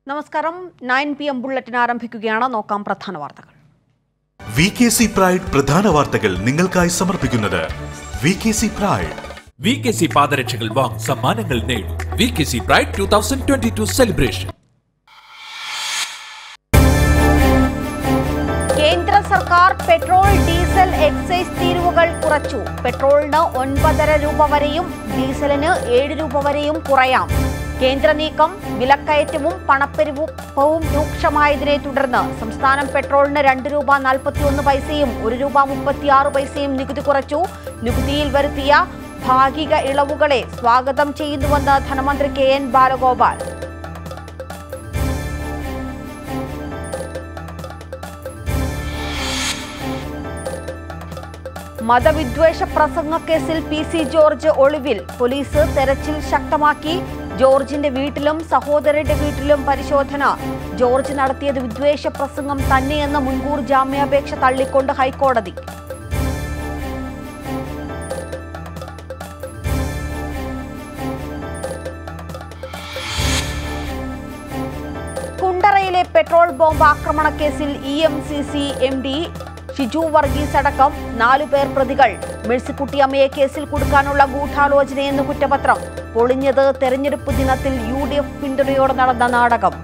നമസ്കാരം nine P M bulletin ആരംഭിക്കുകയാണ് നോക്കാം പ്രധാന വാർത്തകൾ വി കെ സി പ്രൈഡ് പ്രധാന വാർത്തകൾ നിങ്ങൾക്കായി സമർപ്പിക്കുന്നത് V K C Pride V K C പാദരക്ഷകൾ വാങ്ങും സമ്മാനങ്ങൾ നേടും V K C Pride two thousand twenty two celebration കേന്ദ്ര സർക്കാർ പെട്രോൾ ഡീസൽ എക്സൈസ് തീരുവകൾ കുറച്ചു പെട്രോളിന് ഒൻപതര രൂപ വരെയും ഡീസലിന് ഏഴ് രൂപ വരെയും കുറയാം കേന്ദ്ര നീക്കം വിലക്കയറ്റവും പണപ്പെരുപ്പവും രൂക്ഷമായതിനെ തുടർന്ന് സംസ്ഥാനം പെട്രോളിന് രണ്ട് രൂപ നാൽപ്പത്തിയൊന്ന് പൈസയും ഒരു രൂപ മുപ്പത്തിയാറ് പൈസയും നികുതി കുറച്ചു നികുതിയിൽ വരുത്തിയ ഭാഗിക ഇളവുകളെ സ്വാഗതം ചെയ്യുന്നുവെന്ന് ധനമന്ത്രി കെ എൻ ബാലഗോപാൽ മതവിദ്വേഷ പ്രസംഗ കേസിൽ പി സി ജോർജ് ഒളിവിൽ പോലീസ് തെരച്ചിൽ ശക്തമാക്കി ജോർജിന്റെ വീട്ടിലും സഹോദരന്റെ വീട്ടിലും പരിശോധന ജോർജ് നടത്തിയത് വിദ്വേഷ പ്രസംഗം തന്നെയെന്ന മുൻകൂർ ജാമ്യാപേക്ഷ തള്ളിക്കൊണ്ട് ഹൈക്കോടതി കുണ്ടറയിലെ പെട്രോൾ ബോംബ് ആക്രമണ കേസിൽ E M C C M D Shiju Varghese അടക്കം നാലു പേർ പ്രതികൾ മേഴ്സിക്കുട്ടിയമ്മയെ കേസിൽ കൊടുക്കാനുള്ള ഗൂഢാലോചനയെന്ന് കുറ്റപത്രം പൊളിഞ്ഞത് തെരഞ്ഞെടുപ്പ് ദിനത്തിൽ യു ഡി എഫ് പിന്തുണയോടെ നടന്ന നാടകം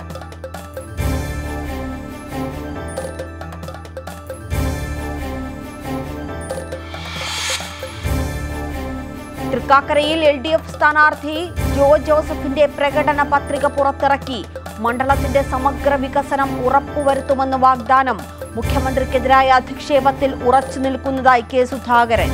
തൃക്കാക്കരയിൽ എൽ ഡി എഫ് സ്ഥാനാർത്ഥി ജോ ജോസഫിന്റെ പ്രകടന പത്രിക പുറത്തിറക്കി മണ്ഡലത്തിന്റെ സമഗ്ര വികസനം ഉറപ്പുവരുത്തുമെന്ന് വാഗ്ദാനം മുഖ്യമന്ത്രിക്കെതിരായ അധിക്ഷേപത്തിൽ ഉറച്ചു നിൽക്കുന്നതായി കെ സുധാകരൻ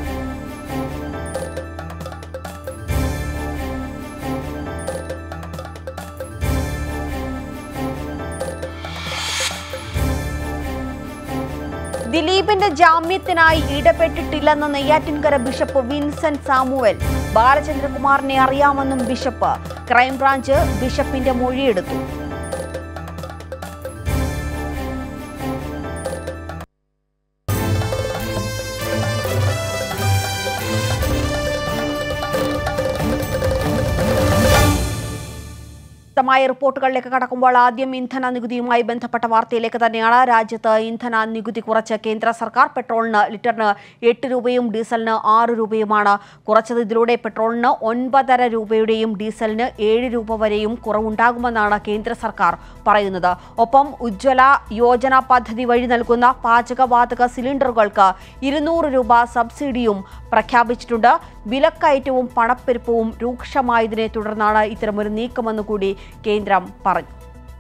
ദിലീപിന്റെ ജാമ്യത്തിനായി ഇടപെട്ടിട്ടില്ലെന്ന് നെയ്യാറ്റിൻകര ബിഷപ്പ് വിൻസെന്റ് സാമുവൽ ബാലചന്ദ്രകുമാറിനെ അറിയാമെന്നും ബിഷപ്പ് ക്രൈംബ്രാഞ്ച് ബിഷപ്പിന്റെ മൊഴിയെടുത്തു വ്യക്തമായ റിപ്പോർട്ടുകളിലേക്ക് കടക്കുമ്പോൾ ആദ്യം ഇന്ധന നികുതിയുമായി ബന്ധപ്പെട്ട വാർത്തയിലേക്ക് തന്നെയാണ് രാജ്യത്ത് ഇന്ധന നികുതി കുറച്ച് കേന്ദ്ര സർക്കാർ പെട്രോളിന് ലിറ്ററിന് എട്ട് രൂപയും ഡീസലിന് ആറ് രൂപയുമാണ് കുറച്ചത് ഇതിലൂടെ പെട്രോളിന് ഒൻപതര രൂപയുടെയും ഡീസലിന് ഏഴ് രൂപ വരെയും കുറവുണ്ടാകുമെന്നാണ് കേന്ദ്ര സർക്കാർ പറയുന്നത് ഒപ്പം ഉജ്ജ്വല യോജന പദ്ധതി വഴി നൽകുന്ന പാചകവാതക സിലിണ്ടറുകൾക്ക് ഇരുന്നൂറ് രൂപ സബ്സിഡിയും പ്രഖ്യാപിച്ചിട്ടുണ്ട് വിലക്കയറ്റവും പണപ്പെരുപ്പവും രൂക്ഷമായതിനെ തുടർന്നാണ് ഇത്തരമൊരു നീക്കമെന്ന് കൂടി കേന്ദ്രം പറഞ്ഞു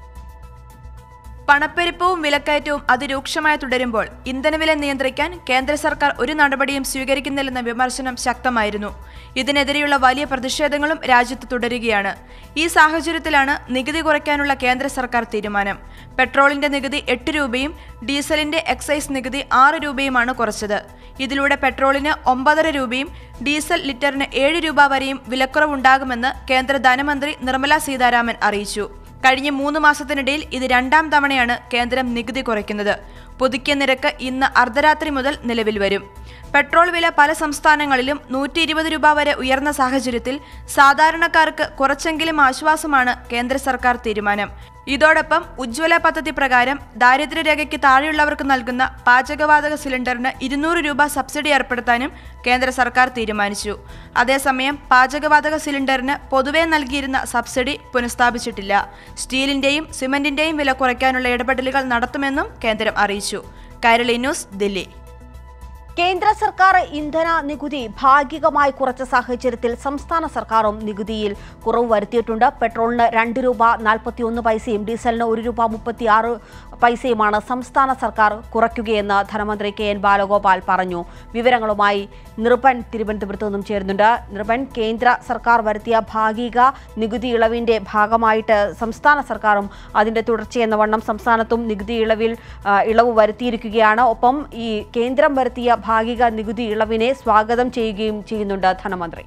പണപ്പെരുപ്പവും വിലക്കയറ്റവും അതിരൂക്ഷമായി തുടരുമ്പോൾ ഇന്ധനവില നിയന്ത്രിക്കാൻ കേന്ദ്ര സർക്കാർ ഒരു നടപടിയും സ്വീകരിക്കുന്നില്ലെന്ന വിമർശനം ശക്തമായിരുന്നു ഇതിനെതിരെയുള്ള വലിയ പ്രതിഷേധങ്ങളും രാജ്യത്ത് തുടരുകയാണ് ഈ സാഹചര്യത്തിലാണ് നികുതി കുറയ്ക്കാനുള്ള കേന്ദ്ര സർക്കാർ തീരുമാനം പെട്രോളിന്റെ നികുതി എട്ട് രൂപയും ഡീസലിന്റെ എക്സൈസ് നികുതി ആറ് രൂപയുമാണ് കുറച്ചത് ഇതിലൂടെ പെട്രോളിന് ഒമ്പതര രൂപയും ഡീസൽ ലിറ്ററിന് ഏഴ് രൂപ വരെയും വിലക്കുറവുണ്ടാകുമെന്ന് കേന്ദ്ര ധനമന്ത്രി നിർമ്മല സീതാരാമൻ അറിയിച്ചു കഴിഞ്ഞ മൂന്ന് മാസത്തിനിടയിൽ ഇത് രണ്ടാം തവണയാണ് കേന്ദ്രം നികുതി കുറയ്ക്കുന്നത് പുതുക്കിയ നിരക്ക് ഇന്ന് അർദ്ധരാത്രി മുതൽ നിലവിൽ വരും പെട്രോൾ വില പല സംസ്ഥാനങ്ങളിലും നൂറ്റി ഇരുപത് രൂപ വരെ ഉയർന്ന സാഹചര്യത്തിൽ സാധാരണക്കാർക്ക് കുറച്ചെങ്കിലും ആശ്വാസമാണ് കേന്ദ്ര സർക്കാർ തീരുമാനം ഇതോടൊപ്പം ഉജ്ജ്വല പദ്ധതി പ്രകാരം ദാരിദ്ര്യരേഖയ്ക്ക് താഴെയുള്ളവർക്ക് നൽകുന്ന പാചകവാതക സിലിണ്ടറിന് ഇരുന്നൂറ് രൂപ സബ്സിഡി ഏർപ്പെടുത്താനും കേന്ദ്ര സർക്കാർ തീരുമാനിച്ചു അതേസമയം പാചകവാതക സിലിണ്ടറിന് പൊതുവെ നൽകിയിരുന്ന സബ്സിഡി പുനഃസ്ഥാപിച്ചിട്ടില്ല സ്റ്റീലിന്റെയും സിമന്റിന്റെയും വില കുറയ്ക്കാനുള്ള ഇടപെടലുകൾ നടത്തുമെന്നും കേന്ദ്രം അറിയിച്ചു കൈരളി ന്യൂസ് ദില്ലി കേന്ദ്ര സർക്കാർ ഇന്ധന നികുതി ഭാഗികമായി കുറച്ച സാഹചര്യത്തിൽ സംസ്ഥാന സർക്കാരും നികുതിയിൽ കുറവ് വരുത്തിയിട്ടുണ്ട് പെട്രോളിന് രണ്ട് രൂപ നാൽപ്പത്തിയൊന്ന് പൈസയും ഡീസലിന് ഒരു രൂപ മുപ്പത്തിയാറ് പൈസയുമാണ് സംസ്ഥാന സർക്കാർ കുറയ്ക്കുകയെന്ന് ധനമന്ത്രി കെ എൻ ബാലഗോപാൽ പറഞ്ഞു വിവരങ്ങളുമായി നിർഭൻ തിരുവനന്തപുരത്ത് നിന്നും ചേരുന്നുണ്ട് നിർഭൻ കേന്ദ്ര സർക്കാർ വരുത്തിയ ഭാഗിക നികുതി ഇളവിന്റെ ഭാഗമായിട്ട് സംസ്ഥാന സർക്കാരും അതിന്റെ തുടർച്ചയെന്ന വണ്ണം സംസ്ഥാനത്തും നികുതി ഇളവിൽ ആ, ഇളവ് വരുത്തിയിരിക്കുകയാണ് ഒപ്പം ഈ കേന്ദ്രം വരുത്തിയ ഭാഗിക നികുതി ഇളവിനെ സ്വാഗതം ചെയ്യുകയും ചെയ്യുന്നുണ്ട് ധനമന്ത്രി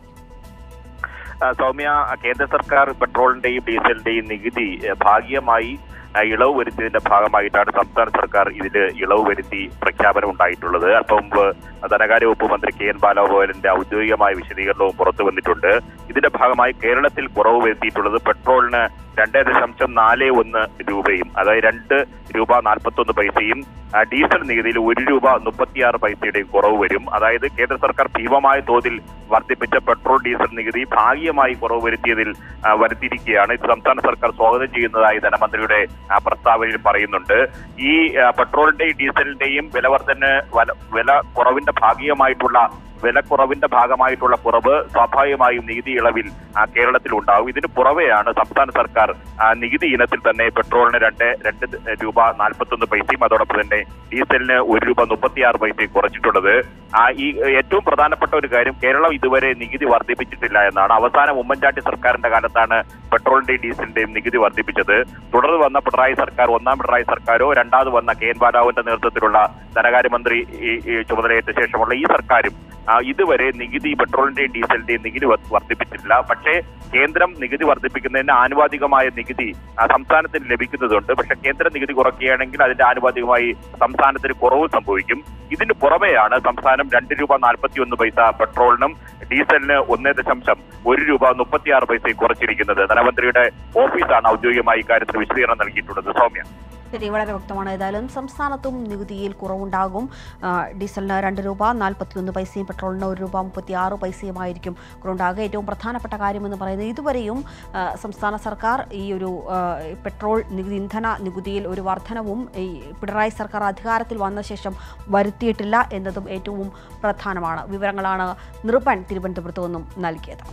ആ, സൗമ്യ കേന്ദ്ര സർക്കാർ പെട്രോളിന്റെയും ഡീസലിന്റെയും നികുതി ഏ, ഭാഗികമായി ആ, ഇളവ് വരുത്തിയതിന്റെ ഭാഗമായിട്ടാണ് സംസ്ഥാന സർക്കാർ ഇതിൽ ഇളവ് വരുത്തി പ്രഖ്യാപനം ഉണ്ടായിട്ടുള്ളത് അല്പം മുമ്പ് ധനകാര്യ വകുപ്പ് മന്ത്രി കെ എൻ ബാലഗോപാലിന്റെ ഔദ്യോഗികമായ വിശദീകരണവും പുറത്തു വന്നിട്ടുണ്ട് ഇതിന്റെ ഭാഗമായി കേരളത്തിൽ കുറവ് വരുത്തിയിട്ടുള്ളത് പെട്രോളിന് രണ്ട് ദശാംശം നാല് ഒന്ന് രൂപയും അതായത് രണ്ട് രൂപ നാൽപ്പത്തൊന്ന് പൈസയും ആ, ഡീസൽ നികുതിയിൽ ഒരു രൂപ മുപ്പത്തിയാറ് പൈസയുടെയും കുറവ് വരും അതായത് കേന്ദ്ര സർക്കാർ ഭീമമായ തോതിൽ വർദ്ധിപ്പിച്ച പെട്രോൾ ഡീസൽ നികുതി ഭാഗികമായി കുറവ് വരുത്തിയതിൽ ആ, വരുത്തിയിരിക്കുകയാണ് ഇത് സംസ്ഥാന സർക്കാർ സ്വാഗതം ചെയ്യുന്നതായി ധനമന്ത്രിയുടെ ആ, പ്രസ്താവനയിൽ പറയുന്നുണ്ട് ഈ ആ, പെട്രോളിന്റെയും ഡീസലിന്റെയും വില വർധന വല- വില കുറവിന്റെ ഭാഗികമായിട്ടുള്ള വിലക്കുറവിന്റെ ഭാഗമായിട്ടുള്ള കുറവ് സ്വാഭാവികമായും നികുതി ഇളവിൽ ആ, കേരളത്തിൽ ഉണ്ടാവും ഇതിന് പുറമെയാണ് സംസ്ഥാന സർക്കാർ ആ, നികുതി ഇനത്തിൽ തന്നെ പെട്രോളിന് രണ്ട് രണ്ട് രൂപ നാൽപ്പത്തൊന്ന് പൈസയും അതോടൊപ്പം തന്നെ ഡീസലിന് ഒരു രൂപ മുപ്പത്തിയാറ് പൈസയും കുറച്ചിട്ടുള്ളത് ആ ഈ ഏറ്റവും പ്രധാനപ്പെട്ട ഒരു കാര്യം കേരളം ഇതുവരെ നികുതി വർദ്ധിപ്പിച്ചിട്ടില്ല എന്നാണ് അവസാനം ഉമ്മൻചാണ്ടി സർക്കാരിന്റെ കാലത്താണ് പെട്രോളിന്റെയും ഡീസലിന്റെയും നികുതി വർദ്ധിപ്പിച്ചത് തുടർന്ന് വന്ന പിണറായി സർക്കാർ ഒന്നാം പിണറായി സർക്കാരോ രണ്ടാമത് വന്ന കെ എൻ ബാലാവിന്റെ നേതൃത്വത്തിലുള്ള ധനകാര്യമന്ത്രി ഈ ഈ ചുമതലയേറ്റ ശേഷമുള്ള ഈ സർക്കാരും ആ, ഇതുവരെ നികുതി പെട്രോളിന്റെയും ഡീസലിന്റെയും നികുതി വർ- വർദ്ധിപ്പിച്ചിട്ടില്ല പക്ഷേ കേന്ദ്രം നികുതി വർദ്ധിപ്പിക്കുന്നതിന് ആനുപാതികമായ നികുതി ആ, സംസ്ഥാനത്തിന് ലഭിക്കുന്നതുണ്ട് പക്ഷെ കേന്ദ്ര നികുതി കുറയ്ക്കുകയാണെങ്കിൽ അതിന്റെ ആനുപാതികമായി സംസ്ഥാനത്തിന് കുറവ് സംഭവിക്കും ഇതിന് പുറമെയാണ് സംസ്ഥാനം രണ്ട് രൂപ നാൽപ്പത്തി ഒന്ന് പൈസ പെട്രോളിനും ഡീസലിന് ഒന്നേ ദശാംശം ഒരു രൂപ മുപ്പത്തിയാറ് പൈസയും കുറച്ചിരിക്കുന്നത് ധനമന്ത്രിയുടെ ഓഫീസാണ് ഔദ്യോഗികമായി ഇക്കാര്യത്തിൽ വിശദീകരണം നൽകിയിട്ടുള്ളത് സൗമ്യ ശരി വളരെ വ്യക്തമാണ് ഏതായാലും സംസ്ഥാനത്തും നികുതിയിൽ കുറവുണ്ടാകും ആ, ഡീസലിന് രണ്ട് രൂപ നാൽപ്പത്തിയൊന്ന് പൈസയും പെട്രോളിന് ഒരു രൂപ മുപ്പത്തി ആറ് പൈസയുമായിരിക്കും കുറവുണ്ടാകുക ഏറ്റവും പ്രധാനപ്പെട്ട കാര്യമെന്ന് പറയുന്നത് ഇതുവരെയും ആ, സംസ്ഥാന സർക്കാർ ഈ ഒരു ആ, പെട്രോൾ നികുതി ഇന്ധന നികുതിയിൽ ഒരു വർധനവും ഈ പിണറായി സർക്കാർ അധികാരത്തിൽ വന്ന ശേഷം വരുത്തിയിട്ടില്ല എന്നതും ഏറ്റവും പ്രധാനമാണ് വിവരങ്ങളാണ് നിർപ്പൻ തിരുവനന്തപുരത്തു നിന്നും നൽകിയത്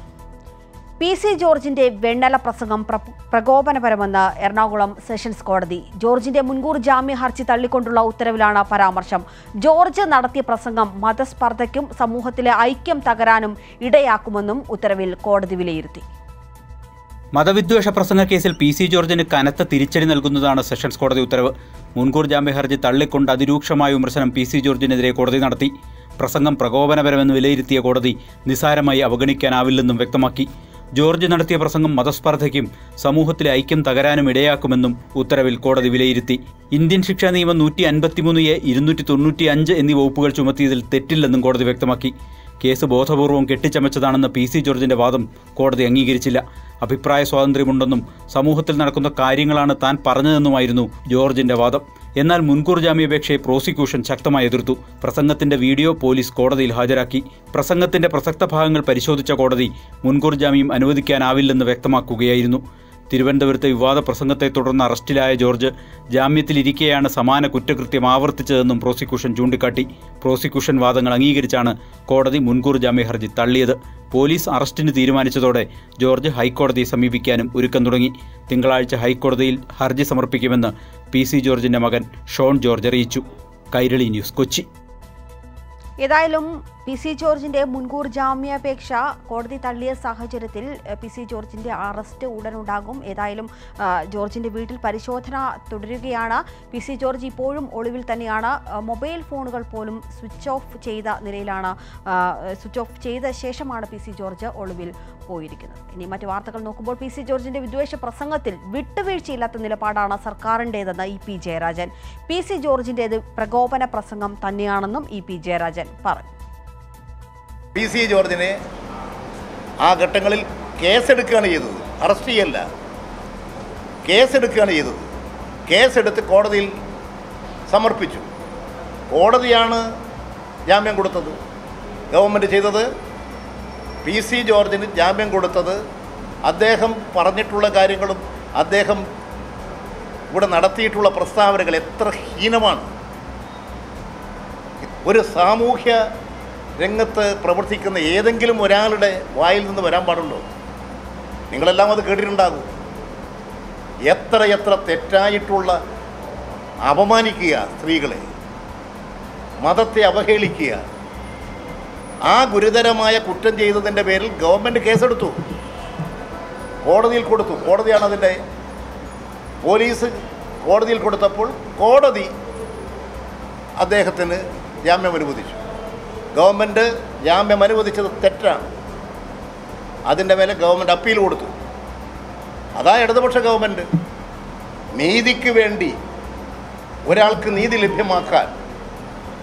പി സി ജോർജിന്റെ വെണ്ണല പ്രസംഗം പ്ര- പ്രകോപനപരമെന്ന് എറണാകുളം സെഷൻസ് കോടതി ജോർജിന്റെ മുൻകൂർ ജാമ്യ ഹർജി തള്ളിക്കൊണ്ടുള്ള ഉത്തരവിലാണ് പരാമർശം ജോർജ് നടത്തിയ പ്രസംഗം മതസ്പർദ്ധയ്ക്കും സമൂഹത്തിലെ ഐക്യം തകരാനും ഇടയാക്കുമെന്നും ഉത്തരവിൽ കോടതി വിലയിരുത്തി മതവിദ്വേഷ പ്രസംഗ കേസിൽ പി സി ജോർജിന് കനത്ത തിരിച്ചടി നൽകുന്നതാണ് സെഷൻസ് കോടതി ഉത്തരവ് മുൻകൂർ ജാമ്യ ഹർജി തള്ളിക്കൊണ്ട് അതിരൂക്ഷമായ വിമർശനം പി സി ജോർജിനെതിരെ കോടതി നടത്തി പ്രസംഗം പ്രകോപനപരമെന്ന് വിലയിരുത്തിയ കോടതി നിസാരമായി അവഗണിക്കാനാവില്ലെന്നും വ്യക്തമാക്കി ജോർജ് നടത്തിയ പ്രസംഗം മതസ്പർദ്ധയ്ക്കും സമൂഹത്തിലെ ഐക്യം തകരാനും ഇടയാക്കുമെന്നും ഉത്തരവിൽ കോടതി വിലയിരുത്തി ഇന്ത്യൻ ശിക്ഷാ നിയമം നൂറ്റി അൻപത്തിമൂന്ന് എ ഇരുന്നൂറ്റി തൊണ്ണൂറ്റി അഞ്ച് എന്നീ വകുപ്പുകൾ ചുമത്തിയതിൽ തെറ്റില്ലെന്നും കോടതി വ്യക്തമാക്കി കേസ് ബോധപൂർവം കെട്ടിച്ചമച്ചതാണെന്ന പി സി ജോർജിന്റെ വാദം കോടതി അംഗീകരിച്ചില്ല അഭിപ്രായ സ്വാതന്ത്ര്യമുണ്ടെന്നും സമൂഹത്തിൽ നടക്കുന്ന കാര്യങ്ങളാണ് താൻ പറഞ്ഞതെന്നുമായിരുന്നു ജോർജിന്റെ വാദം എന്നാൽ മുൻകൂർ ജാമ്യാപേക്ഷയെ പ്രോസിക്യൂഷൻ ശക്തമായി എതിർത്തു പ്രസംഗത്തിന്റെ വീഡിയോ പോലീസ് കോടതിയിൽ ഹാജരാക്കി പ്രസംഗത്തിന്റെ പ്രസക്ത ഭാഗങ്ങൾ പരിശോധിച്ച കോടതി മുൻകൂർ ജാമ്യം അനുവദിക്കാനാവില്ലെന്ന് വ്യക്തമാക്കുകയായിരുന്നു തിരുവനന്തപുരത്തെ വിവാദ പ്രസംഗത്തെ തുടർന്ന് അറസ്റ്റിലായ ജോർജ് ജാമ്യത്തിലിരിക്കെയാണ് സമാന കുറ്റകൃത്യം ആവർത്തിച്ചതെന്നും പ്രോസിക്യൂഷൻ ചൂണ്ടിക്കാട്ടി പ്രോസിക്യൂഷൻ വാദങ്ങൾ അംഗീകരിച്ചാണ് കോടതി മുൻകൂർ ജാമ്യ ഹർജി തള്ളിയത് പോലീസ് അറസ്റ്റിന് തീരുമാനിച്ചതോടെ ജോർജ് ഹൈക്കോടതിയെ സമീപിക്കാനും ഒരുക്കം തുടങ്ങി തിങ്കളാഴ്ച ഹൈക്കോടതിയിൽ ഹർജി സമർപ്പിക്കുമെന്ന് പി സി ജോർജിന്റെ മകൻ ഷോൺ ജോർജ് അറിയിച്ചു കൈരളി ന്യൂസ് കൊച്ചി ഏതായാലും പി സി ജോർജിന്റെ മുൻകൂർ ജാമ്യാപേക്ഷ കോടതി തള്ളിയ സാഹചര്യത്തിൽ എ, പി സി ജോർജിന്റെ അറസ്റ്റ് ഉടനുണ്ടാകും ഏതായാലും ആ, ജോർജിന്റെ വീട്ടിൽ പരിശോധന തുടരുകയാണ് പി സി ജോർജ് ഇപ്പോഴും ഒളിവിൽ തന്നെയാണ് ആ, മൊബൈൽ ഫോണുകൾ പോലും സ്വിച്ച് ഓഫ് ചെയ്ത നിലയിലാണ് ആ, സ്വിച്ച് ഓഫ് ചെയ്ത ശേഷമാണ് പി സി ജോർജ് ഒളിവിൽ പോയിരിക്കുന്നത് ഇനി മറ്റു വാർത്തകൾ നോക്കുമ്പോൾ പി സി ജോർജിന്റെ വിദ്വേഷ പ്രസംഗത്തിൽ വിട്ടുവീഴ്ചയില്ലാത്ത നിലപാടാണ് സർക്കാരിൻ്റേതെന്ന് E P Jayarajan P C ജോർജിൻ്റേത് പ്രകോപന പ്രസംഗം തന്നെയാണെന്നും ഇ പി ജയരാജൻ പറഞ്ഞു പി സി ജോർജിനെ ആ ഘട്ടങ്ങളിൽ കേസെടുക്കുകയാണ് ചെയ്തത് അറസ്റ്റ് ചെയ്യല്ല കേസെടുക്കുകയാണ് ചെയ്തത് കേസെടുത്ത് കോടതിയിൽ സമർപ്പിച്ചു കോടതിയാണ് ജാമ്യം കൊടുത്തത് ഗവൺമെൻറ് ചെയ്തത് പി സി ജോർജിന് ജാമ്യം കൊടുത്തത് അദ്ദേഹം പറഞ്ഞിട്ടുള്ള കാര്യങ്ങളും അദ്ദേഹം ഇവിടെ നടത്തിയിട്ടുള്ള പ്രസ്താവനകൾ എത്ര ഹീനമാണ് ഒരു സാമൂഹ്യ രംഗത്ത് പ്രവർത്തിക്കുന്ന ഏതെങ്കിലും ഒരാളുടെ വായിൽ നിന്ന് വരാൻ പാടുള്ളൂ നിങ്ങളെല്ലാം അത് കേട്ടിട്ടുണ്ടാകും എത്ര എത്ര തെറ്റായിട്ടുള്ള അപമാനിക്കുക സ്ത്രീകളെ മതത്തെ അവഹേളിക്കുക ആ ഗുരുതരമായ കുറ്റം ചെയ്തതിൻ്റെ പേരിൽ ഗവൺമെൻറ് കേസെടുത്തു കോടതിയിൽ കൊടുത്തു കോടതിയാണ് അതിൻ്റെ പോലീസ് കോടതിയിൽ കൊടുത്തപ്പോൾ കോടതി അദ്ദേഹത്തിന് ജാമ്യം അനുവദിച്ചു ഗവൺമെൻറ് ജാമ്യം അനുവദിച്ചത് തെറ്റാണ് അതിൻ്റെ മേലെ ഗവൺമെൻറ് അപ്പീൽ കൊടുത്തു അതാ ഇടതുപക്ഷ ഗവൺമെൻറ് നീതിക്ക് വേണ്ടി ഒരാൾക്ക് നീതി ലഭ്യമാക്കാൻ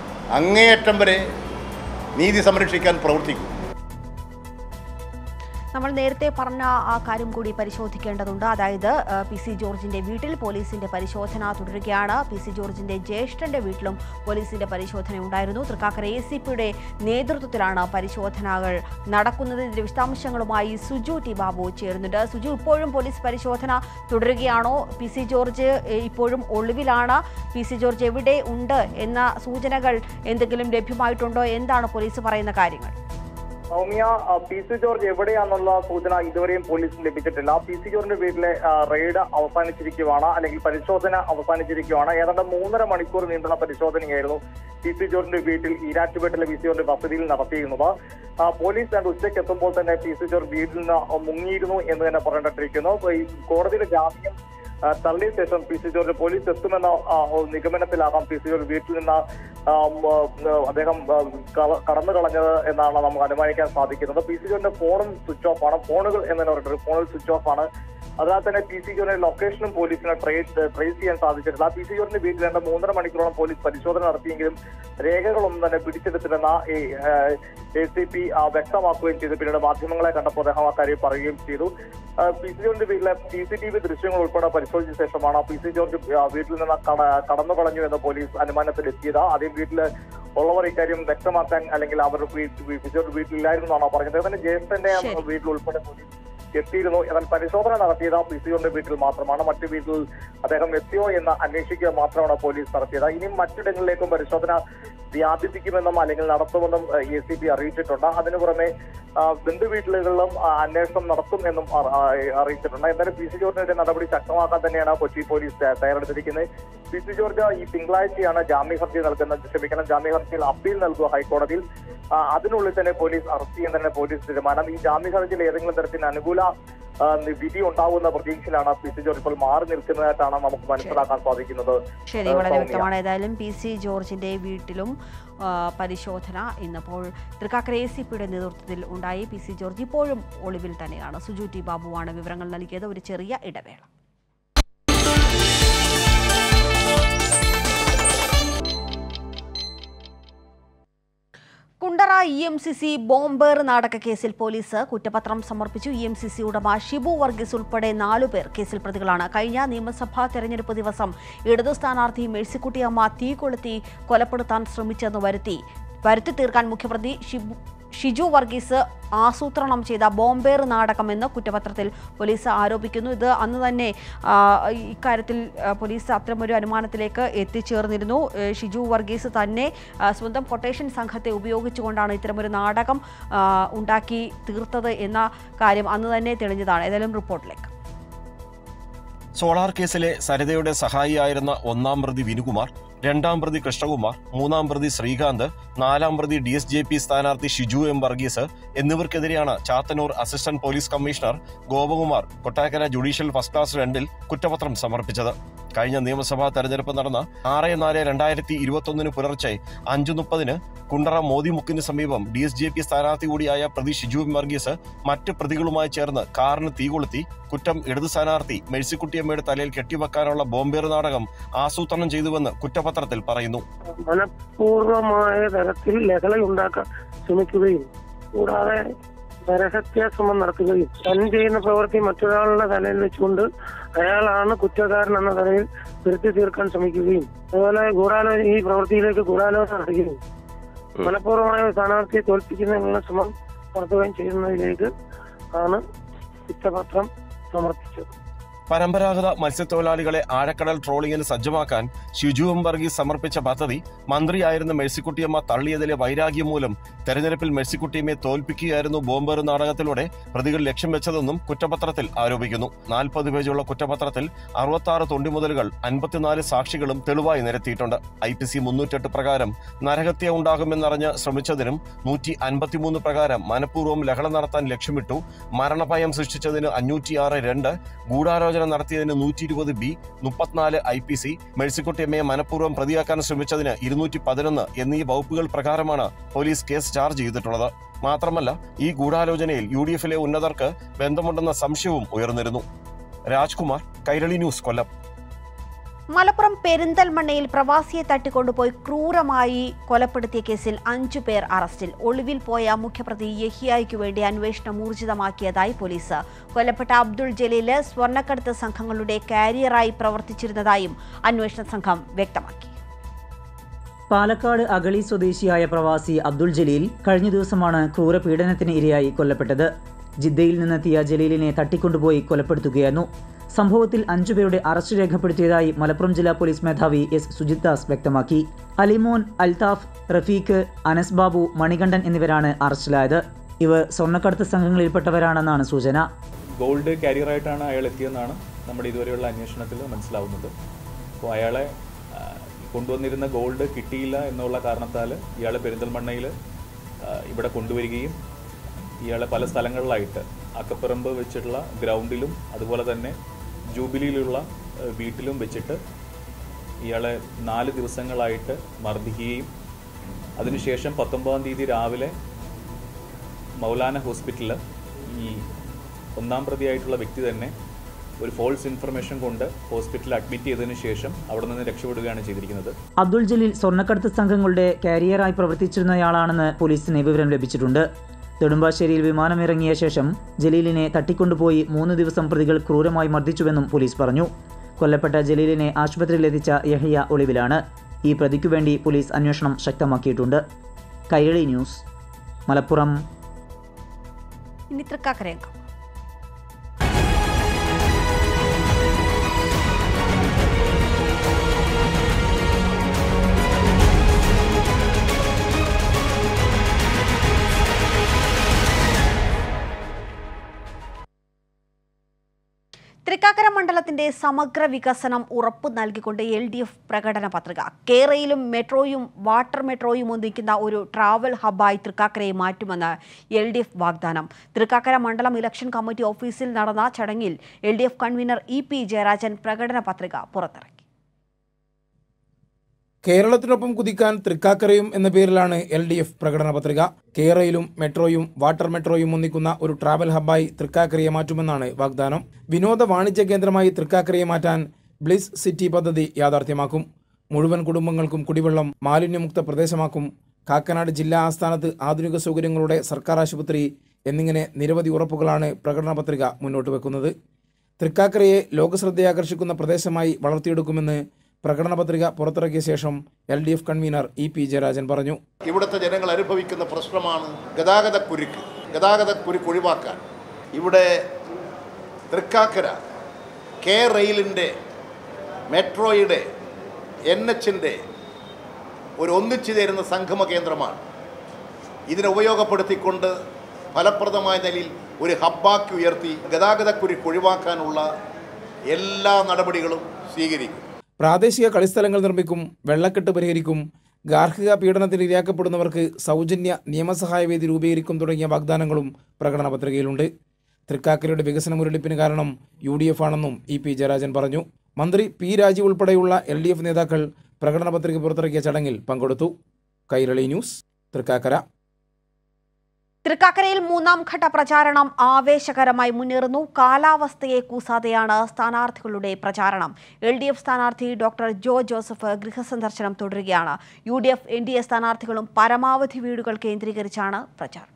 അങ്ങേയറ്റം വരെ നീതി സംരക്ഷിക്കാൻ പ്രവർത്തിക്കും നമ്മൾ നേരത്തെ പറഞ്ഞ ആ കാര്യം കൂടി പരിശോധിക്കേണ്ടതുണ്ട് അതായത് ആ, പി സി ജോർജിന്റെ വീട്ടിൽ പോലീസിന്റെ പരിശോധന തുടരുകയാണ് പി സി ജോർജിന്റെ ജ്യേഷ്ഠന്റെ വീട്ടിലും പോലീസിന്റെ പരിശോധന ഉണ്ടായിരുന്നു തൃക്കാക്കര എ സി പിയുടെ നേതൃത്വത്തിലാണ് പരിശോധനകൾ നടക്കുന്നത് ഇതിന്റെ വിശദാംശങ്ങളുമായി സുജു ടി ബാബു ചേരുന്നുണ്ട് സുജു ഇപ്പോഴും പോലീസ് പരിശോധന തുടരുകയാണോ പി സി ജോർജ് ഏ, ഇപ്പോഴും ഒളിവിലാണ് പി സി ജോർജ് എവിടെ ഉണ്ട് എന്ന സൂചനകൾ എന്തെങ്കിലും ലഭ്യമായിട്ടുണ്ടോ എന്താണ് പോലീസ് പറയുന്ന കാര്യങ്ങൾ സൗമ്യ ആ, പി സി ജോർജ് എവിടെയാണെന്നുള്ള സൂചന ഇതുവരെയും പോലീസിന് ലഭിച്ചിട്ടില്ല പി സി ജോർജിന്റെ വീട്ടിലെ ആ, റെയ്ഡ് അവസാനിച്ചിരിക്കുവാണ് അല്ലെങ്കിൽ പരിശോധന അവസാനിച്ചിരിക്കുവാണ് ഏതാണ്ട് മൂന്നര മണിക്കൂർ നീണ്ടുന്ന പരിശോധനയായിരുന്നു പി സി ജോർജിന്റെ വീട്ടിൽ ഈരാറ്റുപേട്ടിലെ പി സി ജോർജിന്റെ വസതിയിൽ നടത്തിയിരുന്നത് ആ, പോലീസ് രണ്ട് ഉച്ചയ്ക്ക് എത്തുമ്പോൾ തന്നെ പി സി ജോർജ് വീട്ടിൽ നിന്ന് മുങ്ങിയിരുന്നു എന്ന് തന്നെ പറയപ്പെട്ടിരിക്കുന്നു അപ്പൊ ഈ കോടതിയിലെ ജാമ്യം ആ, തള്ളിയ ശേഷം പി സി ജോർജ് പോലീസ് എത്തുമെന്ന ആ, ഒരു നിഗമനത്തിലാകാം പി സി ജോർജ് വീട്ടിൽ നിന്ന് ആ, ഉം, ആ, അദ്ദേഹം ആ, കള- കടന്നു കളഞ്ഞത് എന്നാണ് നമുക്ക് അനുമാനിക്കാൻ സാധിക്കുന്നത് പി സി ജോർജിന്റെ ഫോണും സ്വിച്ച് ഓഫ് ആണ് ഫോണുകൾ എന്ന് തന്നെ പറഞ്ഞിട്ട് ഫോണിൽ സ്വിച്ച് ഓഫ് ആണ് അതിനാൽ തന്നെ പി സി ജോർജിന്റെ ലൊക്കേഷനും പോലീസിനെ ട്രേസ് ട്രേസ് ചെയ്യാൻ സാധിച്ചിട്ടില്ല പി സി ജോർജിന്റെ വീട്ടിൽ രണ്ട് മൂന്നര മണിക്കൂറോളം പോലീസ് പരിശോധന നടത്തിയെങ്കിലും രേഖകളൊന്നും തന്നെ പിടിച്ചെടുത്തില്ലെന്ന ഈ എ സി പി വ്യക്തമാക്കുകയും ചെയ്തു പിന്നീട് മാധ്യമങ്ങളെ കണ്ടപ്പോൾ അദ്ദേഹം ആ കാര്യം പറയുകയും ചെയ്തു ആ, പി സി ജോർജിന്റെ വീട്ടിലെ സി സി ടി വി ദൃശ്യങ്ങൾ ഉൾപ്പെടെ പരിശോധിച്ച ശേഷമാണ് പി സി ജോർജ് ആ, വീട്ടിൽ നിന്ന് കട കടന്നു കളഞ്ഞു എന്ന് പോലീസ് അനുമാനത്തിലെത്തിയത് ആദ്യം വീട്ടിൽ ഉള്ളവർ ഇക്കാര്യം വ്യക്തമാക്കാൻ അല്ലെങ്കിൽ അവർ വീട്ടിൽ പി സി ജോർജ് വീട്ടിലില്ലായിരുന്നു എന്നാണ് പറഞ്ഞത് അതിന് ജ്യേഷ്ഠന്റെ ശരി. വീട്ടിൽ ഉൾപ്പെടെ പോലീസ് എത്തിയിരുന്നു എന്നാൽ പരിശോധന നടത്തിയത് പി സി ജോർജിന്റെ വീട്ടിൽ മാത്രമാണ് മറ്റു വീട്ടിൽ അദ്ദേഹം എത്തിയോ എന്ന് അന്വേഷിക്കുക മാത്രമാണ് പോലീസ് നടത്തിയത് ഇനിയും മറ്റിടങ്ങളിലേക്കും പരിശോധന വ്യാപിപ്പിക്കുമെന്നും അല്ലെങ്കിൽ നടത്തുമെന്നും എ സി പി അറിയിച്ചിട്ടുണ്ട് അതിനു പുറമെ ആ, ബന്ധുവീട്ടിലുകളിലും ആ, അന്വേഷണം നടത്തും എന്നും അ- ആ, അറിയിച്ചിട്ടുണ്ട് എന്തായാലും പി സി ജോർജിനെതിരെ നടപടി ശക്തമാക്കാൻ തന്നെയാണ് കൊച്ചി പോലീസ് തയ്യാ- തയ്യാറെടുത്തിരിക്കുന്നത് പി സി ജോർജ് ഈ തിങ്കളാഴ്ചയാണ് ജാമ്യ ഹർജി നൽകുന്നത് ക്ഷമിക്കണം ജാമ്യ ഹർജിയിൽ അപ്പീൽ നൽകുക ഹൈക്കോടതിയിൽ ആ, അതിനുള്ളിൽ തന്നെ പോലീസ് അറസ്റ്റ് ചെയ്യാൻ തന്നെ പോലീസ് തീരുമാനം ഈ ജാമ്യ ഹർജിയിൽ ഏതെങ്കിലും തരത്തിൽ അനുകൂല ആ, വിധി ഉണ്ടാവുന്ന പ്രതീക്ഷയിലാണ് പി സി ജോർജ് ഇപ്പോൾ മാറി നിൽക്കുന്നതായിട്ടാണ് നമുക്ക് മനസ്സിലാക്കാൻ സാധിക്കുന്നത് ശരി ആ, വളരെ സൗമ്യ. വ്യക്തമാണ് ഏതായാലും പി സി ജോർജിന്റെ വീട്ടിലും ആ, പരിശോധന ഇന്നിപ്പോൾ തൃക്കാക്കര എ സി പിയുടെ നേതൃത്വത്തിൽ ഉണ്ടായി പി സി ജോർജ് ഇപ്പോഴും ഒളിവിൽ തന്നെയാണ് സുജു ടി ബാബുവാണ് വിവരങ്ങൾ നൽകിയത് ഒരു ചെറിയ ഇടവേള Kundara E M C C ബോംബേർ നാടക കേസിൽ പോലീസ് കുറ്റപത്രം സമർപ്പിച്ചു ഇ എം സി സി ഉടമ ഷിബു വർഗീസ് ഉൾപ്പെടെ നാലുപേർ കേസിൽ പ്രതികളാണ് കഴിഞ്ഞ നിയമസഭാ തെരഞ്ഞെടുപ്പ് ദിവസം ഇടതു സ്ഥാനാർത്ഥി മേഴ്സിക്കുട്ടിയമ്മ തീ കൊളുത്തി കൊലപ്പെടുത്താൻ ശ്രമിച്ചെന്ന് വരുത്തി വരുത്തി തീർക്കാൻ മുഖ്യപ്രതി ഷിബു ഷിജു വർഗീസ് ആസൂത്രണം ചെയ്ത ബോംബേർ നാടകമെന്ന് കുറ്റപത്രത്തിൽ പോലീസ് ആരോപിക്കുന്നു ഇത് അന്ന് തന്നെ ആ, ഇക്കാര്യത്തിൽ ആ, പോലീസ് അത്തരമൊരു അനുമാനത്തിലേക്ക് എത്തിച്ചേർന്നിരുന്നു ഏ, ഷിജു വർഗീസ് തന്നെ ആ, സ്വന്തം കൊട്ടേഷൻ സംഘത്തെ ഉപയോഗിച്ചുകൊണ്ടാണ് ഇത്തരമൊരു നാടകം ആ, ഉണ്ടാക്കി തീർത്തത് എന്ന കാര്യം അന്ന് തന്നെ തെളിഞ്ഞതാണ് ഏതായാലും റിപ്പോർട്ടിലേക്ക് സോളാർ കേസിലെ സരിതയുടെ സഹായിയായിരുന്ന ഒന്നാം പ്രതി വിനുകുമാർ രണ്ടാം പ്രതി കൃഷ്ണകുമാർ മൂന്നാം പ്രതി ശ്രീകാന്ത് നാലാം പ്രതി ഡി എസ് ജെ പി സ്ഥാനാർത്ഥി ഷിജു എം വർഗീസ് എന്നിവർക്കെതിരെയാണ് Chathannoor assistant police commissioner Gopakumar Kottarakkara judicial first class രണ്ടിൽ കുറ്റപത്രം സമർപ്പിച്ചത് കഴിഞ്ഞ നിയമസഭാ തെരഞ്ഞെടുപ്പ് നടന്ന ആറ് നാല് രണ്ടായിരത്തി ഇരുപത്തൊന്നിന് പുലർച്ചെ അഞ്ചു മുപ്പതിന് കുണ്ടറ മോദിമുക്കിന് സമീപം ഡി എസ് ജെ പി സ്ഥാനാർത്ഥി കൂടിയായ പ്രതി ഷിജു എം വർഗീസ് മറ്റ് പ്രതികളുമായി ചേർന്ന് കാറിന് തീ കൊളുത്തി കുറ്റം ഇടതു സ്ഥാനാർത്ഥി മേഴ്സിക്കുട്ടിയമ്മയുടെ തലയിൽ കെട്ടിവെക്കാനുള്ള ബോംബേർ നാടകം ആസൂത്രണം ചെയ്തുവെന്ന് കുറ്റപത്രത്തിൽ പറയുന്നു മനഃപൂർവമായ തരത്തിൽ ലഹള ഉണ്ടാക്കാൻ ശ്രമിക്കുകയും കൂടാതെ നരഹത്യാശ്രമം നടത്തുകയും താൻ ചെയ്യുന്ന പ്രവൃത്തി മറ്റൊരാളുടെ തലയിൽ വെച്ചുകൊണ്ട് അയാളാണ് കുറ്റക്കാരൻ എന്ന തലയിൽ വരുത്തി തീർക്കാൻ ശ്രമിക്കുകയും അതുപോലെ ഗൂഢാലോചന ഈ പ്രവൃത്തിയിലേക്ക് ഗൂഢാലോചന നടത്തുകയും മനഃപൂർവമായ ഒരു സ്ഥാനാർത്ഥിയെ തോൽപ്പിക്കുന്നതിനുള്ള ശ്രമം നടത്തുകയും ചെയ്യുന്നതിലേക്ക് ആണ് കുറ്റപത്രം സമർപ്പിച്ചത് പരമ്പരാഗത മത്സ്യത്തൊഴിലാളികളെ ആഴക്കടൽ ട്രോളിങ്ങിന് സജ്ജമാക്കാൻ ഷിജു എം വർഗീസ് സമർപ്പിച്ച പദ്ധതി മന്ത്രിയായിരുന്ന മെഴ്സിക്കുട്ടിയമ്മ തള്ളിയതിലെ വൈരാഗ്യം മൂലം തെരഞ്ഞെടുപ്പിൽ മെഴ്സിക്കുട്ടിയമ്മയെ തോൽപ്പിക്കുകയായിരുന്നു ബോംബേർ നാടകത്തിലൂടെ പ്രതികൾ ലക്ഷ്യം വെച്ചതെന്നും കുറ്റപത്രത്തിൽ ആരോപിക്കുന്നു നാൽപ്പത് പേജുള്ള കുറ്റപത്രത്തിൽ അറുപത്തി തൊണ്ടിമുതലുകൾ അൻപത്തിനാല് സാക്ഷികളും തെളിവായി നിരത്തിയിട്ടുണ്ട് ഐ പി സി മുന്നൂറ്റെട്ട് പ്രകാരം നരഹത്യ ഉണ്ടാകുമെന്നറിഞ്ഞ് ശ്രമിച്ചതിനും നൂറ്റി അൻപത്തിമൂന്ന് പ്രകാരം മനഃപൂർവ്വം ലഹള നടത്താൻ ലക്ഷ്യമിട്ടു മരണഭയം സൃഷ്ടിച്ചതിന് അഞ്ഞൂറ്റിയാറ് രണ്ട് ഗൂഢാലോചന നടത്തിയതിന് നൂറ്റി ഇരുപത് ബി മുപ്പത്തിനാല് ഐ പി സി മേഴ്സിക്കുട്ടിയമ്മയെ മനഃപൂർവ്വം പ്രതിയാക്കാൻ ശ്രമിച്ചതിന് ഇരുന്നൂറ്റി പതിനൊന്ന് എന്നീ വകുപ്പുകൾ പ്രകാരമാണ് പോലീസ് കേസ് ചാർജ് ചെയ്തിട്ടുള്ളത് മാത്രമല്ല ഈ ഗൂഢാലോചനയിൽ യു ഡി എഫിലെ ഉന്നതർക്ക് ബന്ധമുണ്ടെന്ന സംശയവും ഉയർന്നിരുന്നു രാജ്കുമാർ കൈരളി ന്യൂസ് കൊല്ലം മലപ്പുറം പെരിന്തൽമണ്ണയിൽ പ്രവാസിയെ തട്ടിക്കൊണ്ടുപോയി ക്രൂരമായി കൊലപ്പെടുത്തിയ കേസിൽ അഞ്ചു പേർ അറസ്റ്റിൽ ഒളിവിൽ പോയ മുഖ്യപ്രതി യഹിയായ്ക്കു വേണ്ടി അന്വേഷണം ഊർജിതമാക്കിയതായി പോലീസ് കൊല്ലപ്പെട്ട അബ്ദുൾ ജലീല് സ്വർണ്ണക്കടത്ത് സംഘങ്ങളുടെ കാരിയറായി പ്രവർത്തിച്ചിരുന്നതായും അന്വേഷണ സംഘം വ്യക്തമാക്കി പാലക്കാട് അഗളി സ്വദേശിയായ പ്രവാസി അബ്ദുൾ ജലീൽ കഴിഞ്ഞ ദിവസമാണ് ക്രൂരപീഡനത്തിന് ഇരയായി കൊല്ലപ്പെട്ടത് ജിദ്ദയിൽ നിന്നെത്തിയ ജലീലിനെ തട്ടിക്കൊണ്ടുപോയി കൊലപ്പെടുത്തുകയായിരുന്നു സംഭവത്തിൽ അഞ്ചുപേരുടെ അറസ്റ്റ് രേഖപ്പെടുത്തിയതായി മലപ്പുറം ജില്ലാ പോലീസ് മേധാവി എസ് സുജിത് ദാസ് വ്യക്തമാക്കി അലിമോൻ അൽതാഫ് റഫീഖ് അനസ് ബാബു മണികണ്ഠൻ എന്നിവരാണ് അറസ്റ്റിലായത് ഇവർ സ്വർണ്ണക്കടത്ത് സംഘങ്ങളിൽപ്പെട്ടവരാണെന്നാണ് സൂചന ഗോൾഡ് കാരിയറായിട്ടാണ് അയാൾ എത്തിയെന്നാണ് നമ്മുടെ ഇതുവരെയുള്ള അന്വേഷണത്തിൽ മനസ്സിലാവുന്നത് അപ്പോൾ അയാളെ ആ, കൊണ്ടുവന്നിരുന്ന ഗോൾഡ് കിട്ടിയില്ല എന്നുള്ള കാരണത്താൽ ഇയാളെ പെരിന്തൽമണ്ണയിൽ ആ, ഇവിടെ കൊണ്ടുവരികയും ഇയാളെ പല സ്ഥലങ്ങളിലായിട്ട് അക്കപ്പറമ്പ് വെച്ചിട്ടുള്ള ഗ്രൗണ്ടിലും അതുപോലെ തന്നെ ജൂബിലിയിലുള്ള ആ, വീട്ടിലും വെച്ചിട്ട് ഇയാളെ നാല് ദിവസങ്ങളായിട്ട് മർദ്ദിക്കുകയും അതിനുശേഷം പത്തൊമ്പതാം തീയതി രാവിലെ മൗലാന ഹോസ്പിറ്റലിൽ ഈ ഒന്നാം പ്രതിയായിട്ടുള്ള വ്യക്തി തന്നെ ഒരു ഫോൾസ് ഇൻഫർമേഷൻ കൊണ്ട് ഹോസ്പിറ്റലിൽ അഡ്മിറ്റ് ചെയ്തതിനു ശേഷം അവിടെ നിന്ന് രക്ഷപ്പെടുകയാണ് ചെയ്തിരിക്കുന്നത് അബ്ദുൾ ജലീൽ സ്വർണ്ണക്കടത്ത് സംഘങ്ങളുടെ കാരിയറായി പ്രവർത്തിച്ചിരുന്നയാളാണെന്ന് പോലീസിന് വിവരം ലഭിച്ചിട്ടുണ്ട് നെടുമ്പാശ്ശേരിയിൽ വിമാനമിറങ്ങിയ ശേഷം ജലീലിനെ തട്ടിക്കൊണ്ടുപോയി മൂന്ന് ദിവസം പ്രതികൾ ക്രൂരമായി മർദ്ദിച്ചുവെന്നും പോലീസ് പറഞ്ഞു കൊല്ലപ്പെട്ട ജലീലിനെ ആശുപത്രിയിലെത്തിച്ച യഹ്യ ഒളിവിലാണ് ഈ പ്രതിക്കു വേണ്ടി പോലീസ് അന്വേഷണം ശക്തമാക്കിയിട്ടുണ്ട് കൈരളി ന്യൂസ് മലപ്പുറം ഇനി തൃക്കാക്കരയങ്കം തൃക്കാക്കര മണ്ഡലത്തിന്റെ സമഗ്ര വികസനം ഉറപ്പു നൽകിക്കൊണ്ട് എൽ ഡി എഫ് പ്രകടന പത്രിക കേരളയിലും മെട്രോയും വാട്ടർ മെട്രോയും ഒന്നിക്കുന്ന ഒരു ട്രാവൽ ഹബ്ബായി തൃക്കാക്കരയെ മാറ്റുമെന്ന് എൽ ഡി എഫ് വാഗ്ദാനം തൃക്കാക്കര മണ്ഡലം ഇലക്ഷൻ കമ്മിറ്റി ഓഫീസിൽ നടന്ന ചടങ്ങിൽ L D F convenor E P Jayarajan പ്രകടന പത്രിക പുറത്തിറക്കി കേരളത്തിനൊപ്പം കുതിക്കാൻ തൃക്കാക്കരയും എന്ന പേരിലാണ് എൽ ഡി എഫ് പ്രകടന പത്രിക കേരളയിലും മെട്രോയും വാട്ടർ മെട്രോയും ഒന്നിക്കുന്ന ഒരു ട്രാവൽ ഹബ്ബായി തൃക്കാക്കരയെ മാറ്റുമെന്നാണ് വാഗ്ദാനം വിനോദ വാണിജ്യ കേന്ദ്രമായി തൃക്കാക്കരയെ മാറ്റാൻ ബ്ലിസ് സിറ്റി പദ്ധതി യാഥാർത്ഥ്യമാക്കും മുഴുവൻ കുടുംബങ്ങൾക്കും കുടിവെള്ളം മാലിന്യമുക്ത പ്രദേശമാക്കും കാക്കനാട് ജില്ലാ ആസ്ഥാനത്ത് ആധുനിക സൗകര്യങ്ങളുടെ സർക്കാർ ആശുപത്രി എന്നിങ്ങനെ നിരവധി ഉറപ്പുകളാണ് പ്രകടന പത്രിക മുന്നോട്ട് വെക്കുന്നത് തൃക്കാക്കരയെ ലോകശ്രദ്ധയാകർഷിക്കുന്ന പ്രദേശമായി വളർത്തിയെടുക്കുമെന്ന് പ്രകടന പത്രിക പുറത്തിറക്കിയ ശേഷം L D F convenor E P Jayarajan പറഞ്ഞു ഇവിടുത്തെ ജനങ്ങൾ അനുഭവിക്കുന്ന പ്രശ്നമാണ് ഗതാഗത കുരുക്ക് ഗതാഗത കുരുക്ക് ഒഴിവാക്കാൻ ഇവിടെ തൃക്കാക്കര കെ റെയിലിൻ്റെ മെട്രോയുടെ എൻ എച്ചിൻ്റെ ഒരു ഒന്നിച്ചു ചേരുന്ന സംഗമ കേന്ദ്രമാണ് ഇതിനെ ഉപയോഗപ്പെടുത്തിക്കൊണ്ട് ഫലപ്രദമായ നിലയിൽ ഒരു ഹബ്ബാക്കി ഉയർത്തി ഗതാഗത കുരുക്ക് ഒഴിവാക്കാനുള്ള എല്ലാ നടപടികളും സ്വീകരിക്കും പ്രാദേശിക കളിസ്ഥലങ്ങൾ നിർമ്മിക്കും വെള്ളക്കെട്ട് പരിഹരിക്കും ഗാർഹിക പീഡനത്തിന് ഇരയാക്കപ്പെടുന്നവർക്ക് സൗജന്യ നിയമസഹായ വേദി രൂപീകരിക്കും തുടങ്ങിയ വാഗ്ദാനങ്ങളും പ്രകടന പത്രികയിലുണ്ട് തൃക്കാക്കരയുടെ വികസന മുരടിപ്പിന് കാരണം യു ഡി എഫ് ആണെന്നും ഇ പി ജയരാജൻ പറഞ്ഞു മന്ത്രി പി രാജീവ് ഉൾപ്പെടെയുള്ള എൽ ഡി എഫ് നേതാക്കൾ പ്രകടന പത്രിക പുറത്തിറക്കിയ ചടങ്ങിൽ പങ്കെടുത്തു കൈരളി ന്യൂസ് തൃക്കാക്കര തൃക്കാക്കരയിൽ മൂന്നാം ഘട്ട പ്രചാരണം ആവേശകരമായി മുന്നേറുന്നു കാലാവസ്ഥയെ കൂസാതെയാണ് സ്ഥാനാർത്ഥികളുടെ പ്രചാരണം എൽ ഡി എഫ് സ്ഥാനാർത്ഥി ഡോക്ടർ ജോ ജോസഫ് ഗൃഹസന്ദർശനം തുടരുകയാണ് U D F N D A സ്ഥാനാർത്ഥികളും പരമാവധി വീടുകൾ കേന്ദ്രീകരിച്ചാണ് പ്രചാരണം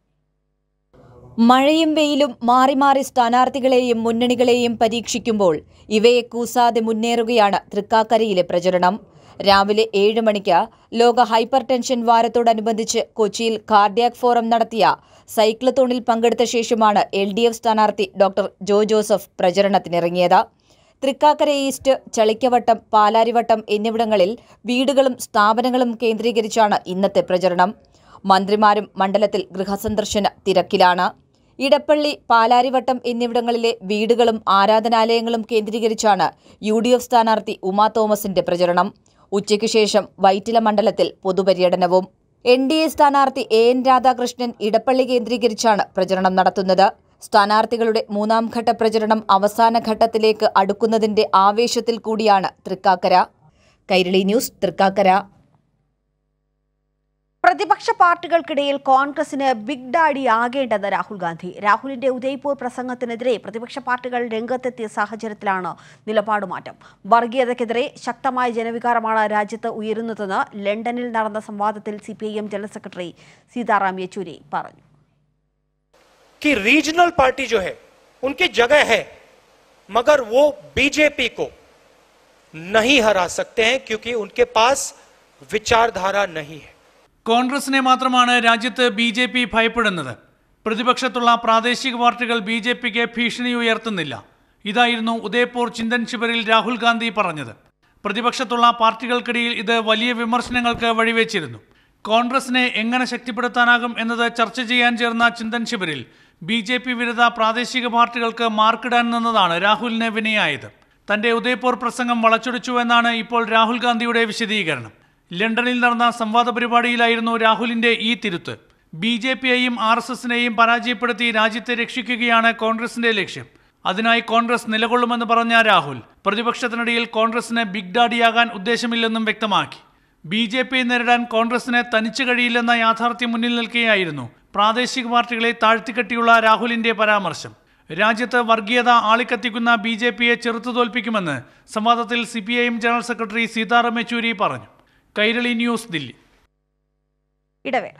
മഴയും വെയിലും മാറി മാറി സ്ഥാനാർത്ഥികളെയും മുന്നണികളെയും പരീക്ഷിക്കുമ്പോൾ ഇവയെ കൂസാതെ മുന്നേറുകയാണ് തൃക്കാക്കരയിലെ പ്രചരണം രാവിലെ ഏഴ് മണിക്ക് ലോക ഹൈപ്പർ ടെൻഷൻ വാരത്തോടനുബന്ധിച്ച് കൊച്ചിയിൽ കാർഡിയാക് ഫോറം നടത്തിയ സൈക്ലത്തോണിൽ പങ്കെടുത്ത ശേഷമാണ് എൽ ഡി എഫ് സ്ഥാനാർത്ഥി ഡോക്ടർ ജോ ജോസഫ് പ്രചരണത്തിനിറങ്ങിയത് തൃക്കാക്കര ഈസ്റ്റ് ചളിക്കവട്ടം പാലാരിവട്ടം എന്നിവിടങ്ങളിൽ വീടുകളും സ്ഥാപനങ്ങളും കേന്ദ്രീകരിച്ചാണ് ഇന്നത്തെ പ്രചരണം മന്ത്രിമാരും മണ്ഡലത്തിൽ ഗൃഹസന്ദർശന തിരക്കിലാണ് ഇടപ്പള്ളി പാലാരിവട്ടം എന്നിവിടങ്ങളിലെ വീടുകളും ആരാധനാലയങ്ങളും കേന്ദ്രീകരിച്ചാണ് യു ഡി എഫ് സ്ഥാനാർത്ഥി ഉമാ തോമസിന്റെ പ്രചരണം ഉച്ചയ്ക്ക് ശേഷം വൈറ്റില മണ്ഡലത്തിൽ പൊതുപര്യടനവും എൻ ഡി എ സ്ഥാനാർത്ഥി എ എൻ രാധാകൃഷ്ണൻ ഇടപ്പള്ളി കേന്ദ്രീകരിച്ചാണ് പ്രചരണം നടത്തുന്നത് സ്ഥാനാർത്ഥികളുടെ മൂന്നാം ഘട്ട പ്രചരണം അവസാന ഘട്ടത്തിലേക്ക് അടുക്കുന്നതിന്റെ ആവേശത്തിൽ കൂടിയാണ് തൃക്കാക്കര കൈരളി ന്യൂസ് തൃക്കാക്കര പ്രതിപക്ഷ പാർട്ടികൾക്കിടയിൽ കോൺഗ്രസിന് ബിഗ് ഡാഡി ആകേണ്ടെന്ന് രാഹുൽ ഗാന്ധി രാഹുലിന്റെ ഉദയ്പൂർ പ്രസംഗത്തിനെതിരെ പ്രതിപക്ഷ പാർട്ടികൾ രംഗത്തെത്തിയ സാഹചര്യത്തിലാണ് നിലപാട് മാറ്റം വർഗീയതയ്ക്കെതിരെ ശക്തമായ ജനവികാരമാണ് രാജ്യത്ത് ഉയരുന്നതെന്ന് ലണ്ടനിൽ നടന്ന സംവാദത്തിൽ C general secretary Sitaram Yechury പറഞ്ഞു कि रीजनल पार्टी जो है उनकी जगह है मगर वो बीजेपी को नहीं हरा सकते हैं क्योंकि उनके पास विचारधारा नहीं है കോൺഗ്രസിനെ മാത്രമാണ് രാജ്യത്ത് ബി ജെ പി ഭയപ്പെടുന്നത് പ്രതിപക്ഷത്തുള്ള പ്രാദേശിക പാർട്ടികൾ ബി ജെ പിക്ക് ഭീഷണി ഉയർത്തുന്നില്ല ഇതായിരുന്നു ഉദയ്പൂർ ചിന്തൻ ശിബിറിൽ രാഹുൽ ഗാന്ധി പറഞ്ഞത് പ്രതിപക്ഷത്തുള്ള പാർട്ടികൾക്കിടയിൽ ഇത് വലിയ വിമർശനങ്ങൾക്ക് വഴിവെച്ചിരുന്നു കോൺഗ്രസിനെ എങ്ങനെ ശക്തിപ്പെടുത്താനാകും എന്നത് ചർച്ച ചെയ്യാൻ ചേർന്ന ചിന്തൻ ശിബിറിൽ ബി ജെ പി വിരുദ്ധ പ്രാദേശിക പാർട്ടികൾക്ക് മാർക്കിടാൻ നിന്നതാണ് രാഹുലിന് വിനയായത് തന്റെ ഉദയ്പൂർ പ്രസംഗം വളച്ചൊടിച്ചു എന്നാണ് ഇപ്പോൾ രാഹുൽ ഗാന്ധിയുടെ വിശദീകരണം ലണ്ടനിൽ നടന്ന സംവാദ പരിപാടിയിലായിരുന്നു രാഹുലിന്റെ ഈ തിരുത്ത് ബി ജെ പിയെയും ആർ എസ് എസിനെയും പരാജയപ്പെടുത്തി രാജ്യത്തെ രക്ഷിക്കുകയാണ് കോൺഗ്രസിന്റെ ലക്ഷ്യം അതിനായി കോൺഗ്രസ് നിലകൊള്ളുമെന്ന് പറഞ്ഞ രാഹുൽ പ്രതിപക്ഷത്തിനിടയിൽ കോൺഗ്രസിന് ബിഗ് ഡാഡിയാകാൻ ഉദ്ദേശമില്ലെന്നും വ്യക്തമാക്കി ബി ജെ പി നേരിടാൻ കോൺഗ്രസിന് തനിച്ചു കഴിയില്ലെന്ന യാഥാർത്ഥ്യം മുന്നിൽ നിൽക്കുകയായിരുന്നു പ്രാദേശിക പാർട്ടികളെ താഴ്ത്തിക്കെട്ടിയുള്ള രാഹുലിന്റെ പരാമർശം രാജ്യത്ത് വർഗീയത ആളിക്കത്തിക്കുന്ന ബി ജെ പിയെ ചെറുത്തു തോൽപ്പിക്കുമെന്ന് സംവാദത്തിൽ C P I M general secretary Sitaram Yechury പറഞ്ഞു കൈരളി ന്യൂസ് ദില്ലി ഇടവേള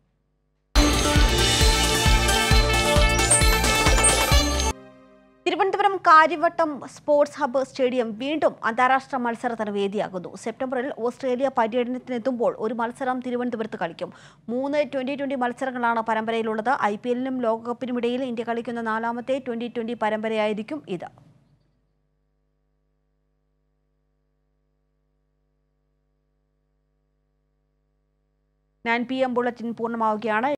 Thiruvananthapuram Kariavattom sports hub stadium വീണ്ടും അന്താരാഷ്ട്ര മത്സരത്തിന് വേദിയാകുന്നു സെപ്റ്റംബറിൽ ഓസ്ട്രേലിയ പര്യടനത്തിനെത്തുമ്പോൾ ഒരു മത്സരം തിരുവനന്തപുരത്ത് കളിക്കും മൂന്ന് ട്വന്റി ട്വന്റി മത്സരങ്ങളാണ് പരമ്പരയിലുള്ളത് ഐ പി എല്ലിനും ലോകകപ്പിനുമിടയിൽ ഇന്ത്യ കളിക്കുന്ന നാലാമത്തെ ട്വന്റി ട്വന്റി പരമ്പരയായിരിക്കും ഇത് നയൻ പി എം ബുള്ളറ്റിൻ പൂർണ്ണമാവുകയാണ്